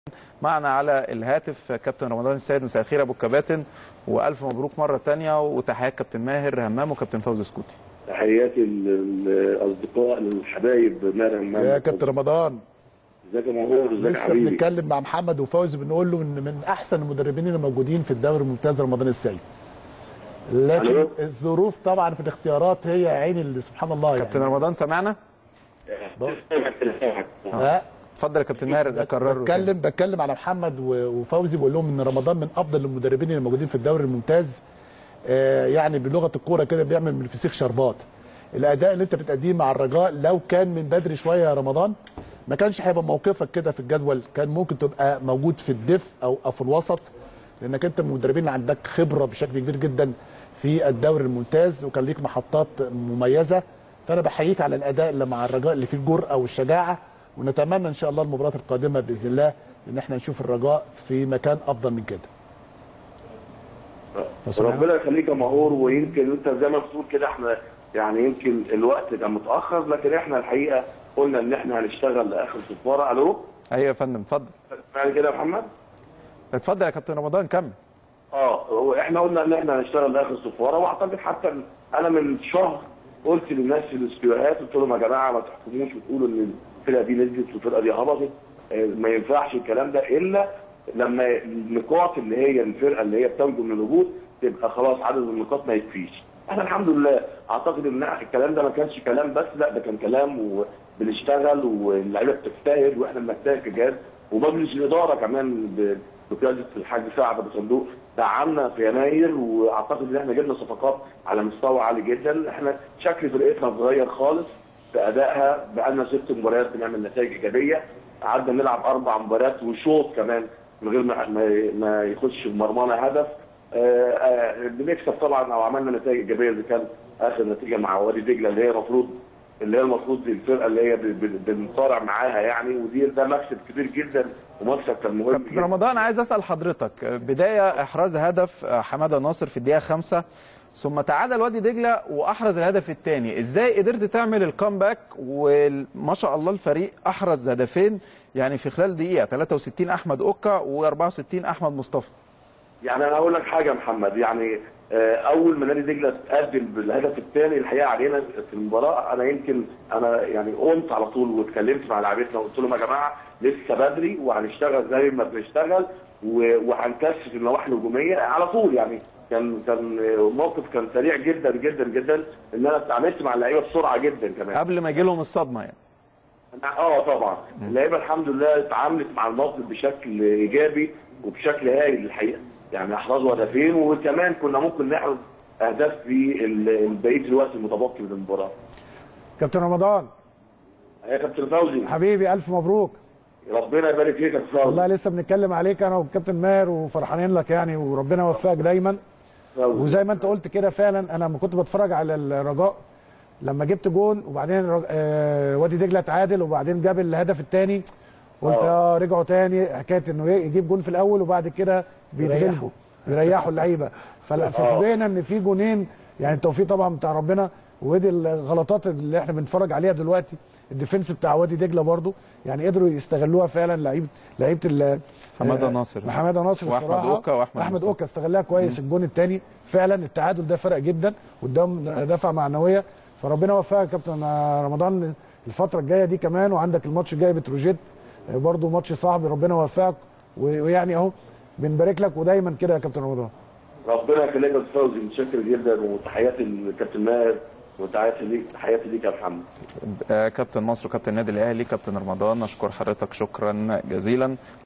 معنا على الهاتف كابتن رمضان السيد مساء الخير ابو الكباتن والف مبروك مره تانية وتحيات كابتن ماهر همام وكابتن فوزي سكوتي تحياتي للاصدقاء للحبايب ماهر همام يا كابتن رمضان ازيك يا مهور ازيك يا لسه حبيبي بنتكلم مع محمد وفوزي بنقول له ان من احسن المدربين اللي موجودين في الدوري الممتاز رمضان السيد لكن ألو؟ الظروف طبعا في الاختيارات هي عين اللي سبحان الله يعني كابتن رمضان سمعنا ها اتفضل يا كابتن ماهر اكرره بتكلم بتكلم على محمد و- وفوزي بقول لهم ان رمضان من افضل المدربين اللي موجودين في الدوري الممتاز آه، يعني بلغه الكوره كده بيعمل من الفسيخ شربات الاداء اللي انت بتأديه مع الرجاء لو كان من بدري شويه يا رمضان ما كانش هيبقى موقفك كده في الجدول كان ممكن تبقى موجود في الدف او او في الوسط لانك انت من المدربين اللي عندك خبره بشكل كبير جدا في الدوري الممتاز وكان ليك محطات مميزه فانا بحييك على الاداء اللي مع الرجاء اللي فيه الجرأه والشجاعه ونتمنى ان شاء الله المباريات القادمه باذن الله ان احنا نشوف الرجاء في مكان افضل من كده ربنا يخليك يا مهور ويمكن انت زي ما بتقول كده احنا يعني يمكن الوقت كان متاخر لكن احنا الحقيقه قلنا ان احنا هنشتغل لاخر صفاره الو ايوه يا فندم اتفضل يعني كده يا محمد اتفضل يا كابتن رمضان كمل اه هو احنا قلنا ان احنا هنشتغل لاخر صفاره واعتقد حتى إن انا من شهر قلت للناس في الاستوديوهات قلت لهم يا جماعه ما تحكموش وتقولوا ان الفرقه دي نزلت والفرقه دي هبطت آه، ما ينفعش الكلام ده الا لما النقاط اللي هي الفرقه اللي هي بتنجو من الهبوط تبقى خلاص عدد النقاط ما يكفيش احنا الحمد لله اعتقد ان الكلام ده ما كانش كلام بس لا ده كان كلام وبنشتغل واللعيبه بتجتهد واحنا بنجتهد كجهاز ومجلس الاداره كمان ب- بقياده الحاج سعد ابو صندوق دعمنا في يناير واعتقد ان احنا جبنا صفقات على مستوى عالي جدا احنا شكل فرقتنا اتغير خالص في ادائها بقالنا ست مباريات بنعمل نتائج ايجابيه قعدنا نلعب اربع مباريات وشوط كمان من غير ما ما- ما يخش في مرمانا هدف آه، آه، بنكسب طبعا او عملنا نتائج ايجابيه اللي كان اخر نتيجه مع وادي دجله اللي هي المفروض اللي هي المفروض الفرقه اللي هي ب- ب- بنصارع معاها يعني ودي ده مكسب كبير جدا ومكسب كان مهم كابتن جدا رمضان عايز اسال حضرتك بدايه احراز هدف حماده ناصر في الدقيقه خمسة ثم تعادل وادي دجله واحرز الهدف الثاني ازاي قدرت تعمل الكامباك وما شاء الله الفريق احرز هدفين يعني في خلال دقيقه 63 احمد اوكا و64 احمد مصطفى يعني انا اقول لك حاجه يا محمد يعني آه، اول ما نادي دجله تقدم بالهدف الثاني الحقيقه علينا في المباراه انا يمكن انا يعني قمت على طول واتكلمت مع لعيبتنا وقلت لهم يا جماعه لسه بدري وهنشتغل زي ما بنشتغل و- وهنكثف النواحي الهجوميه على طول يعني كان كان موقف كان سريع جدا جدا جدا ان انا اتعاملت مع اللعيبه بسرعه جدا كمان قبل ما يجي لهم الصدمه يعني اه طبعا اللعيبه الحمد لله اتعاملت مع الموقف بشكل ايجابي وبشكل هايل الحقيقه يعني احرزوا هدفين وكمان كنا ممكن نحرز اهداف في ال- بقيه الوقت المتبقي من المباراه كابتن رمضان يا كابتن فوزي حبيبي الف مبروك ربنا يبارك فيك يا كابتن فوزي والله لسه بنتكلم عليك انا والكابتن ماهر وفرحانين لك يعني وربنا يوفقك دايما فوزي. وزي ما انت قلت كده فعلا انا لما كنت بتفرج على الرجاء لما جبت جون وبعدين الرج- آه، وادي دجله تعادل وبعدين جاب الهدف الثاني قلت آه. اه رجعوا تاني حكايه انه يجيب جون في الاول وبعد كده بيتغلبوا يريحوا اللعيبه فلا- ففوجئنا ان في جونين يعني التوفيق طبعا بتاع ربنا ودي الغلطات اللي احنا بنتفرج عليها دلوقتي الديفنس بتاع وادي دجله برضو يعني قدروا يستغلوها فعلا لعيبه لعيبه ال- حمادة آه، ناصر. حماده ناصر وأحمد الصراحه أوكا وأحمد احمد مصطفى. اوكا استغلها كويس الجون الثاني فعلا التعادل ده فرق جدا قدام دفعه معنويه فربنا يوفقك يا كابتن رمضان الفتره الجايه دي كمان وعندك الماتش الجاي بتروجيت برضو ماتش صعب ربنا يوفقك و- ويعني اهو بنبارك لك ودايما كده يا كابتن رمضان ربنا يخليك يا كابتن فوزي متشكر جدا وتحياتي للكابتن ماهر وتحياتي ليك تحياتي ليك يا محمد آه، كابتن مصر وكابتن النادي الاهلي كابتن رمضان اشكر حضرتك شكرا جزيلا